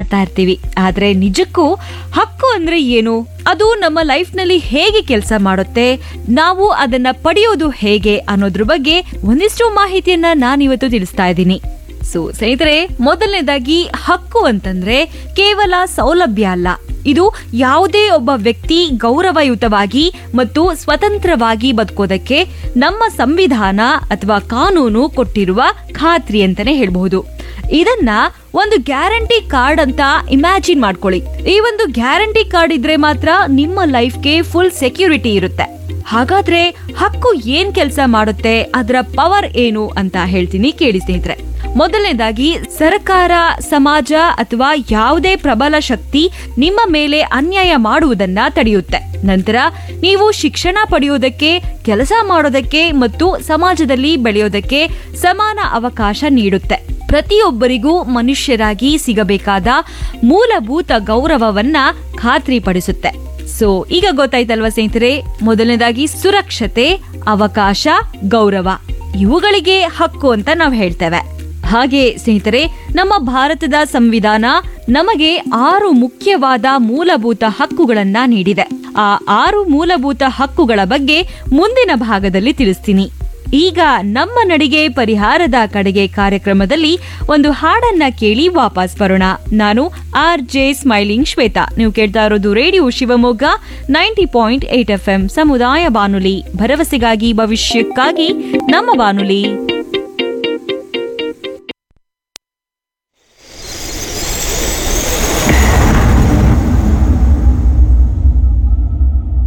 ಮಾತಾಡ್ತಾ ಇರ್ತೀವಿ ಆದ್ರೆ ನಿಜಕ್ಕೂ ಹಕ್ಕು ಅಂದ್ರೆ ಏನು ಅದು ನಮ್ಮ ಲೈಫ್ ನಲ್ಲಿ ಹೇಗೆ ಕೆಲಸ ಮಾಡುತ್ತೆ ನಾವು ಅದನ್ನ ಪಡೆಯೋದು ಹೇಗೆ ಅನ್ನೋದ್ರ ಬಗ್ಗೆ ಒಂದಿಷ್ಟು ಮಾಹಿತಿಯನ್ನ ನಾನಿವತ್ತು ತಿಳಿಸ್ತಾ ಇದ್ದೀನಿ ಸೊ ಸ್ನೇಹಿತರೆ ಮೊದಲನೇದಾಗಿ ಹಕ್ಕು ಅಂತಂದ್ರೆ ಕೇವಲ ಸೌಲಭ್ಯ ಅಲ್ಲ ಇದು ಯಾವುದೇ ಒಬ್ಬ ವ್ಯಕ್ತಿ ಗೌರವಯುತವಾಗಿ ಮತ್ತು ಸ್ವತಂತ್ರವಾಗಿ ಬದುಕೋದಕ್ಕೆ ನಮ್ಮ ಸಂವಿಧಾನ ಅಥವಾ ಕಾನೂನು ಕೊಟ್ಟಿರುವ ಖಾತ್ರಿ ಅಂತಾನೆ ಹೇಳ್ಬಹುದು ಇದನ್ನ ಒಂದು ಗ್ಯಾರಂಟಿ ಕಾರ್ಡ್ ಅಂತ ಇಮ್ಯಾಜಿನ್ ಮಾಡ್ಕೊಳ್ಳಿ ಈ ಒಂದು ಗ್ಯಾರಂಟಿ ಕಾರ್ಡ್ ಇದ್ರೆ ಮಾತ್ರ ನಿಮ್ಮ ಲೈಫ್ಗೆ ಫುಲ್ ಸೆಕ್ಯೂರಿಟಿ ಇರುತ್ತೆ ಹಾಗಾದ್ರೆ ಹಕ್ಕು ಏನ್ ಕೆಲಸ ಮಾಡುತ್ತೆ ಅದರ ಪವರ್ ಏನು ಅಂತ ಹೇಳ್ತೀನಿ ಕೇಳಿ ಸ್ನೇಹಿತರೆ ಮೊದಲನೇದಾಗಿ ಸರ್ಕಾರ ಸಮಾಜ ಅಥವಾ ಯಾವುದೇ ಪ್ರಬಲ ಶಕ್ತಿ ನಿಮ್ಮ ಮೇಲೆ ಅನ್ಯಾಯ ಮಾಡುವುದನ್ನ ತಡೆಯುತ್ತೆ ನಂತರ ನೀವು ಶಿಕ್ಷಣ ಪಡೆಯುವುದಕ್ಕೆ ಕೆಲಸ ಮಾಡೋದಕ್ಕೆ ಮತ್ತು ಸಮಾಜದಲ್ಲಿ ಬೆಳೆಯೋದಕ್ಕೆ ಸಮಾನ ಅವಕಾಶ ನೀಡುತ್ತೆ ಪ್ರತಿಯೊಬ್ಬರಿಗೂ ಮನುಷ್ಯರಾಗಿ ಸಿಗಬೇಕಾದ ಮೂಲಭೂತ ಗೌರವವನ್ನ ಖಾತ್ರಿಪಡಿಸುತ್ತೆ ಸೊ ಈಗ ಗೊತ್ತಾಯ್ತಲ್ವಾ ಸ್ನೇಹಿತರೆ ಮೊದಲನೇದಾಗಿ ಸುರಕ್ಷತೆ ಅವಕಾಶ ಗೌರವ ಇವುಗಳಿಗೆ ಹಕ್ಕು ಅಂತ ನಾವು ಹೇಳ್ತೇವೆ ಹಾಗೆ ಸ್ನೇಹಿತರೆ ನಮ್ಮ ಭಾರತದ ಸಂವಿಧಾನ ನಮಗೆ ಆರು ಮುಖ್ಯವಾದ ಮೂಲಭೂತ ಹಕ್ಕುಗಳನ್ನ ನೀಡಿದೆ ಆ ಆರು ಮೂಲಭೂತ ಹಕ್ಕುಗಳ ಬಗ್ಗೆ ಮುಂದಿನ ಭಾಗದಲ್ಲಿ ತಿಳಿಸ್ತೀನಿ ಈಗ ನಮ್ಮ ನಡಿಗೆ ಪರಿಹಾರದ ಕಡೆಗೆ ಕಾರ್ಯಕ್ರಮದಲ್ಲಿ ಒಂದು ಹಾಡನ್ನ ಕೇಳಿ ವಾಪಸ್ ಬರೋಣ ನಾನು ಆರ್ ಜೆ ಸ್ಮೈಲಿಂಗ್ ಶ್ವೇತಾ ನೀವು ಕೇಳ್ತಾ ಇರೋದು radio Shivamogga ninety point eight F M ಸಮುದಾಯ ಬಾನುಲಿ ಭರವಸೆಗಾಗಿ ಭವಿಷ್ಯಕ್ಕಾಗಿ ನಮ್ಮ ಬಾನುಲಿ